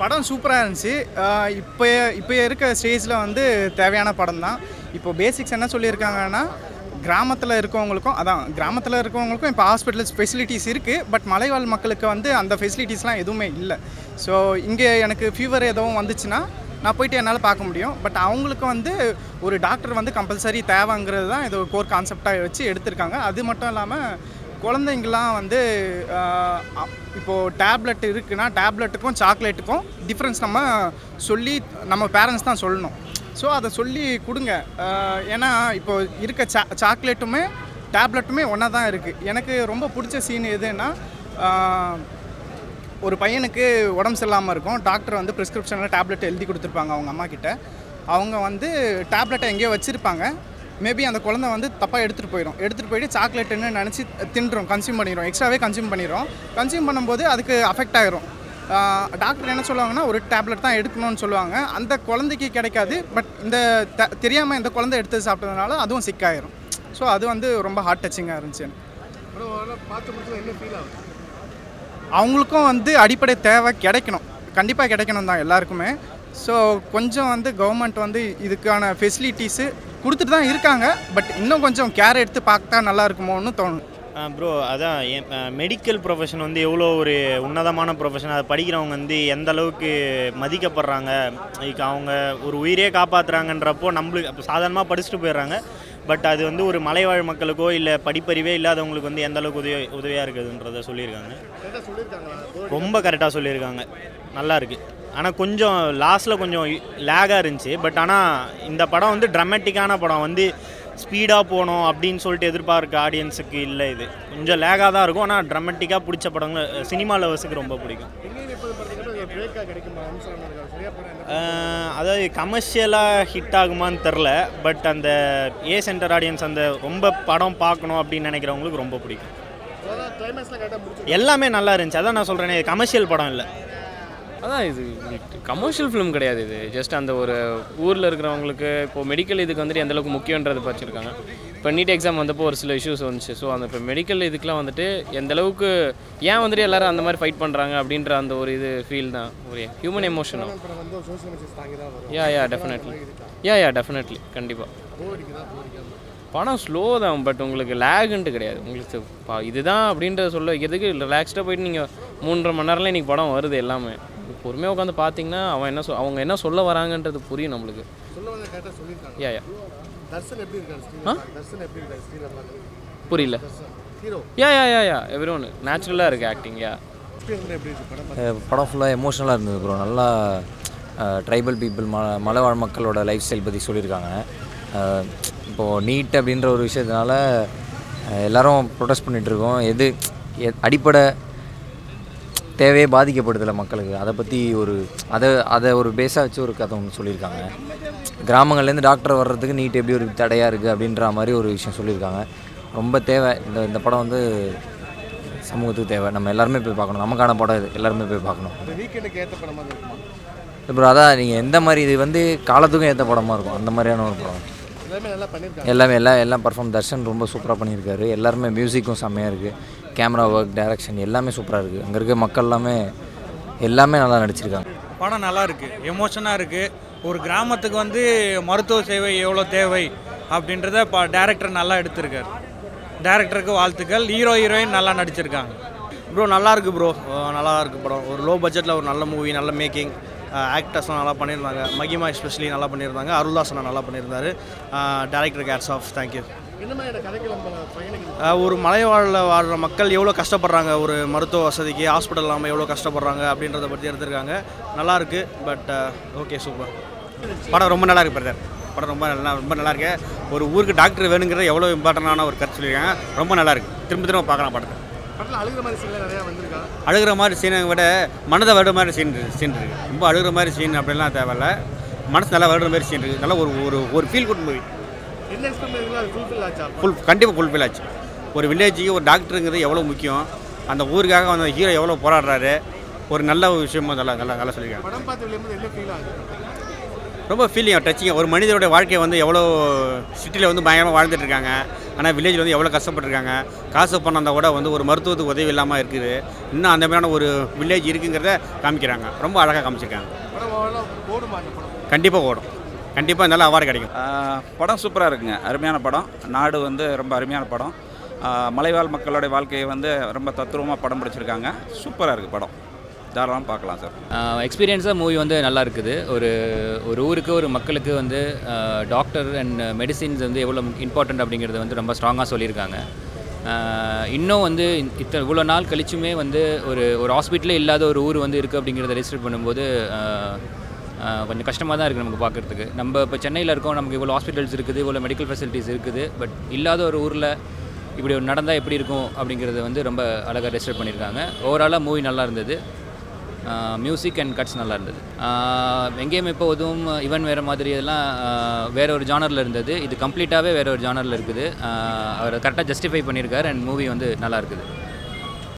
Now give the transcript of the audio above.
படம் சூப்பராக இருந்துச்சு ஆஹ் இப்போ இப்போ இருக்க ஸ்டேஜில் வந்து தேவையான படம் தான் இப்போ பேசிக்ஸ் என்ன சொல்லியிருக்காங்கன்னா கிராமத்தில் இருக்கவங்களுக்கும் அதான் கிராமத்தில் இருக்கவங்களுக்கும் இப்போ ஹாஸ்பிட்டல்ஸ் ஃபெசிலிட்டிஸ் இருக்குது பட் மலைவாழ் மக்களுக்கு வந்து அந்த ஃபெசிலிட்டிஸ்லாம் எதுவுமே இல்லை ஸோ இங்கே எனக்கு ஃபீவர் எதுவும் வந்துச்சுன்னா நான் போயிட்டு என்னால் பார்க்க முடியும் பட் அவங்களுக்கு வந்து ஒரு டாக்டர் வந்து கம்பல்சரி தேவைங்கிறது தான் இது ஒரு கோர் கான்செப்டாக வச்சு எடுத்திருக்காங்க அது மட்டும் இல்லாமல் குழந்தைங்களாம் வந்து ஆஹ், அ- இப்போது டேப்லெட் இருக்குன்னா டேப்லெட்டுக்கும் சாக்லேட்டுக்கும் டிஃப்ரென்ஸ் நம்ம சொல்லி நம்ம பேரண்ட்ஸ் தான் சொல்லணும் ஸோ அதை சொல்லி கொடுங்க ஆஹ், ஏன்னா இப்போ இருக்க சா சாக்லேட்டுமே டேப்லெட்டுமே ஒன்றா தான் இருக்குது எனக்கு ரொம்ப பிடிச்ச சீன் எதுன்னா ஆஹ், ஒரு பையனுக்கு உடம்பு சரியில்லாமல் இருக்கும் டாக்டர் வந்து ப்ரிஸ்கிரிப்ஷனில் டேப்லெட் எழுதி கொடுத்துருப்பாங்க அவங்க அம்மா கிட்ட அவங்க வந்து டேப்லெட்டை எங்கேயோ வச்சுருப்பாங்க மேபி அந்த குழந்தை வந்து தப்பாக எடுத்துகிட்டு போயிடும் எடுத்துகிட்டு போயிட்டு சாக்லேட்டுன்னு நினச்சி தின்றோம் கன்சியூம் பண்ணிடும் எக்ஸ்ட்ராவே கன்சியூம் பண்ணிடும் கன்சியூம் பண்ணும்போது அதுக்கு அஃபெக்ட் ஆகிரும் டாக்டர் என்ன சொல்லுவாங்கன்னா ஒரு டேப்லெட் தான் எடுக்கணும்னு சொல்லுவாங்க அந்த குழந்தைக்கு கிடைக்காது பட் இந்த த தெரியாமல் இந்த குழந்தை எடுத்து சாப்பிட்டதுனால அதுவும் சிக்காயிரும் ஸோ அது வந்து ரொம்ப ஹார்ட் டச்சிங்காக இருந்துச்சு எனக்கு. பார்த்து முடிச்சு என்ன ஃபீல் ஆகுது அவங்களுக்கும் வந்து அடிப்படை தேவை கிடைக்கணும் கண்டிப்பாக கிடைக்கணும் தான் எல்லாருக்குமே ஸோ கொஞ்சம் வந்து கவர்மெண்ட் வந்து இதுக்கான ஃபெசிலிட்டிஸு கொடுத்துட்டு தான் இருக்காங்க பட் இன்னும் கொஞ்சம் கேர் எடுத்து பார்த்தா நல்லா இருக்குமோன்னு தோணும் ப்ரோ அதான் மெடிக்கல் ப்ரொஃபஷன் வந்து எவ்வளோ ஒரு உன்னதமான ப்ரொஃபஷன் அதை படிக்கிறவங்க வந்து எந்த அளவுக்கு மதிக்கப்படுறாங்க லைக் அவங்க ஒரு உயிரே காப்பாற்றுறாங்கன்றப்போ நம்மளுக்கு அப்போ சாதாரணமாக படிச்சுட்டு போயிடுறாங்க பட் அது வந்து ஒரு மலைவாழ் மக்களுக்கோ இல்லை படிப்பறிவே இல்லாதவங்களுக்கு வந்து எந்த அளவுக்கு உதவி உதவியாக இருக்குதுன்றதை சொல்லியிருக்காங்க கரெக்டாக சொல்லியிருக்காங்களா ரொம்ப கரெக்டாக சொல்லியிருக்காங்க நல்லா இருக்கு ஆனால் கொஞ்சம் லாஸ்ட்டில் கொஞ்சம் லேகாக இருந்துச்சு பட் ஆனால் இந்த படம் வந்து ட்ரமேட்டிக்கான படம் வந்து ஸ்பீடாக போகணும் அப்படின்னு சொல்லிட்டு எதிர்பார்க்க ஆடியன்ஸுக்கு இல்லை இது கொஞ்சம் லேகாக தான் இருக்கும் ஆனால் ட்ரமேட்டிக்காக பிடிச்ச படங்கள் சினிமா லவர்ஸுக்கு ரொம்ப பிடிக்கும் எங்கேயும் எப்போது பார்த்தீங்கன்னா ஒரு பிரேக்காக கிடைக்குமா அம்சம் இருக்காது சரியா படம் என்ன அஹ் அதாவது கமர்ஷியலாக ஹிட் ஆகுமான்னு தெரில பட் அந்த ஏ சென்டர் ஆடியன்ஸ் அந்த ரொம்ப படம் பார்க்கணும் அப்படின்னு நினைக்கிறவங்களுக்கு ரொம்ப பிடிக்கும் அதாவது கிளைமேக்ஸ்லாம் கரெக்டாக முடிச்சு எல்லாமே நல்லா இருந்துச்சு அதான் நான் சொல்கிறேனே கமர்ஷியல் படம் இல்லை அதான் இது கமர்ஷியல் ஃபிலிம் கிடையாது இது ஜஸ்ட் அந்த ஒரு ஊரில் இருக்கிறவங்களுக்கு இப்போ மெடிக்கல் இதுக்கு வந்துட்டு எந்த அளவுக்கு முக்கியன்றது படிச்சிருக்காங்க இப்போ நீட் எக்ஸாம் வந்தப்போ ஒரு சில இஷ்யூஸ் வந்துச்சு ஸோ அந்த இப்போ மெடிக்கல் இதுக்கெலாம் வந்துட்டு எந்த அளவுக்கு ஏன் வந்துட்டு எல்லாரும் அந்த மாதிரி ஃபைட் பண்ணுறாங்க அப்படின்ற அந்த ஒரு இது ஃபீல் தான் ஒரு ஹியூமன் எமோஷனும் அப்புறம் வந்து சோஷியல் மெசேஜ் தாங்கி தான் வரும் யா யா டெஃபினெட்லி யா யா டெஃபினெட்லி கண்டிப்பாக போர் அடிக்குதா போர் அடிக்காம படம் ஸ்லோ தான் பட் உங்களுக்கு லேகுன்ட்டு கிடையாது உங்களுக்கு பா இதுதான் அப்படின்றத சொல்ல வைக்கிறதுக்கு ரிலாக்ஸ்டாக போயிட்டு நீங்கள் மூன்றரை மணி நேரம்ல இன்றைக்கி படம் வருது எல்லாமே பொறுமையாக உட்காந்து பார்த்தீங்கன்னா அவன் என்ன சொல் அவங்க என்ன சொல்ல வராங்கன்றது புரியும் நம்மளுக்கு சொல்ல வந்து கரெக்டாக சொல்லியிருக்காங்க யா யா தர்ஷன் எப்படி இருக்காரு ஸ்க்ரீன் தர்ஷன் எப்படி இருக்காரு ஸ்க்ரீனில் பார்க்க புரியல ஹீரோ யா யா யா யா எவ்ரி ஒன்று நேச்சுரலாக இருக்குது ஆக்டிங் யா எக்ஸ்பீரியன்ஸ் எப்படி இருக்கு படம் பார்த்து? அஹ் படம் ஃபுல்லாக எமோஷ்னலாக இருந்தது ப்ரோ நல்லா ட்ரைபல் பீப்புள் ம மலைவாழ் மக்களோட லைஃப் ஸ்டைல் பற்றி சொல்லியிருக்காங்க அஹ் இப்போது நீட் அப்படின்ற ஒரு விஷயத்தினால அஹ் எல்லாரும் ப்ரொடெஸ்ட் பண்ணிகிட்ருக்கோம் எது எ- அடிப்படை தேவையே பாதிக்கப்படுதில்ல மக்களுக்கு அதை பற்றி ஒரு அதை அதை ஒரு பேஸாக வச்சு ஒரு கதை ஒன்று சொல்லியிருக்காங்க கிராமங்கள்லேருந்து டாக்டர் வர்றதுக்கு நீட் எப்படி ஒரு தடையாக இருக்குது அப்படின்ற மாதிரி ஒரு விஷயம் சொல்லியிருக்காங்க ரொம்ப தேவை இந்த இந்த படம் வந்து சமூகத்துக்கு தேவை நம்ம எல்லாருமே போய் பார்க்கணும் நமக்கான படம் இது எல்லாருமே போய் பார்க்கணும் இந்த வீக்கெண்டுக்கு ஏற்ற படமாக இருக்குமா அப்புறம் அதான் நீங்கள் எந்த மாதிரி இது வந்து காலத்துக்கும் ஏற்ற படமாக இருக்கும் அந்த மாதிரியான ஒரு படம் எல்லாமே நல்லா பண்ணியிருக்காங்க எல்லாமே எல்லாம் எல்லாம் பர்ஃபார்ம் தர்ஷன் ரொம்ப சூப்பராக பண்ணியிருக்காரு எல்லாருமே மியூசிக்கும் செம்மையாக இருக்குது கேமரா ஒர்க் டைரக்ஷன் எல்லாமே சூப்பராக இருக்குது அங்கே இருக்க மக்கள் எல்லாமே எல்லாமே நல்லா நடிச்சிருக்காங்க படம் நல்லா இருக்கு எமோஷனாக இருக்கு ஒரு கிராமத்துக்கு வந்து மருத்துவ சேவை எவ்வளோ தேவை அப்படின்றத இப்போ டேரக்டர் நல்லா எடுத்திருக்காரு டேரக்டருக்கு வாழ்த்துக்கள் ஹீரோ ஹீரோயின் நல்லா நடிச்சிருக்காங்க ப்ரோ நல்லா இருக்கு ப்ரோ நல்லா இருக்கு படம் ஒரு லோ பட்ஜெட்டில் ஒரு நல்ல மூவி நல்ல மேக்கிங் ஆக்டர்ஸ்லாம் நல்லா பண்ணியிருந்தாங்க மகிமா எஸ்பெஷலி நல்லா பண்ணியிருந்தாங்க அருள்தாசனா நல்லா பண்ணியிருந்தாரு டேரக்டர் கேட்ஸ் ஆஃப் தேங்க்யூ என்ன மாதிரியான கதைகள் நம்ம பயணிக்குது ஒரு மலைவாழில் வாழ்கிற மக்கள் எவ்வளோ கஷ்டப்படுறாங்க ஒரு மருத்துவ வசதிக்கு ஹாஸ்பிட்டல் இல்லாமல் எவ்வளோ கஷ்டப்படுறாங்க அப்படின்றத பற்றி எடுத்திருக்காங்க நல்லா இருக்கு பட் ஓகே சூப்பர் படம் ரொம்ப நல்லா இருக்கு பிரதர் படம் ரொம்ப நல்லா ரொம்ப நல்லா இருக்கு ஒரு ஊருக்கு டாக்டர் வேணுங்கிறது எவ்வளோ இம்பார்ட்டண்டான ஒரு கருத்து சொல்லியிருக்காங்க ரொம்ப நல்லா இருக்கு திரும்ப திரும்ப பார்க்கலாம் படத்தை படத்தில் அழுகிற மாதிரி சீன்லாம் நிறையா வந்திருக்கா அழுகிற மாதிரி சீனை விட மனதை வருட மாதிரி சீன் இருக்கு சீன் இருக்கு ரொம்ப அழுகிற மாதிரி சீன் அப்படிலாம் தேவையில்ல மனசு நல்லா வருட மாதிரி சீன் இருக்கு நல்ல ஒரு ஒரு ஒரு ஃபீல் குட் மூவி என்ன எக்ஸ்பெக்ட் பண்ணீங்களோ அது ஃபுல்ஃபில் ஆச்சா ஃபுல் கண்டிப்பாக ஃபுல்ஃபில் ஆச்சு ஒரு வில்லேஜுக்கு ஒரு டாக்டருங்கிறது எவ்வளோ முக்கியம் அந்த ஊருக்காக அந்த ஹீரோ எவ்வளோ போராடுறாரு ஒரு நல்ல ஒரு விஷயமா நல்லா நல்லா நல்லா சொல்லியிருக்காங்க படம் பார்த்து வெளியும்போது என்ன ஃபீல் ஆகுது ரொம்ப ஃபீலிங் டச்சிங் ஒரு மனிதனுடைய வாழ்க்கையை வந்து எவ்வளோ சிட்டியில் வந்து பயங்கரமாக வாழ்ந்துட்டு இருக்காங்க ஆனால் வில்லேஜில் வந்து எவ்வளோ கஷ்டப்பட்டுருக்காங்க காசு பணம் இருந்தால் கூட வந்து ஒரு மருத்துவத்துக்கு உதவி இல்லாமல் இருக்குது இன்னும் அந்த மாதிரியான ஒரு வில்லேஜ் இருக்குங்கிறத காமிக்கிறாங்க ரொம்ப அழகாக காமிச்சிருக்காங்க படம் ஓடலாம் ஓடுமா இந்த படம் கண்டிப்பாக ஓடும் கண்டிப்பாக நல்ல அவார்டு கிடைக்கும் ஆஹ் படம் சூப்பராக இருக்குங்க அருமையான படம் நாடு வந்து ரொம்ப அருமையான படம் ஆஹ் மலைவாழ் மக்களுடைய வாழ்க்கையை வந்து ரொம்ப தத்துரூபமாக படம் பிடிச்சிருக்காங்க சூப்பராக இருக்குது படம் தாராளமாக பார்க்கலாம் சார் எக்ஸ்பீரியன்ஸாக மூவி வந்து நல்லா இருக்குது ஒரு ஒரு ஊருக்கு ஒரு மக்களுக்கு வந்து டாக்டர் அண்ட் மெடிசின்ஸ் வந்து எவ்வளோ இம்பார்ட்டண்ட் அப்படிங்கிறது வந்து ரொம்ப ஸ்ட்ராங்காக சொல்லியிருக்காங்க ஆஹ் இன்னும் வந்து இத்தனை இவ்வளோ நாள் கழிச்சுமே வந்து ஒரு ஒரு ஹாஸ்பிட்டலே இல்லாத ஒரு ஊர் வந்து இருக்குது அப்படிங்கிறத ரெஜிஸ்டர் பண்ணும்போது ஆஹ் ஆஹ் கொஞ்சம் கஷ்டமாக தான் இருக்குது நமக்கு பார்க்குறதுக்கு நம்ம இப்போ சென்னையில் இருக்கோம் நமக்கு இவ்வளோ ஹாஸ்பிட்டல்ஸ் இருக்குது இவ்வளோ மெடிக்கல் ஃபெசிலிட்டிஸ் இருக்குது பட் இல்லாத ஒரு ஊரில் இப்படி ஒரு நடந்தால் எப்படி இருக்கும் அப்படிங்கிறது வந்து ரொம்ப அழகாக ரெஜிஸ்டர் பண்ணியிருக்காங்க ஓவராலாக மூவி நல்லா இருந்தது மியூசிக் அண்ட் கட்ஸ் நல்லா இருந்தது ஆஹ் எங்கேயும் எப்போதும் இவன் வேறு மாதிரி இதெல்லாம் ஆஹ் வேற ஒரு ஜானரில் இருந்தது இது கம்ப்ளீட்டாகவே வேற ஒரு ஜானரில் இருக்குது ஆஹ் அவர் கரெக்டாக ஜஸ்டிஃபை பண்ணியிருக்காரு அண்ட் மூவி வந்து நல்லா இருக்குது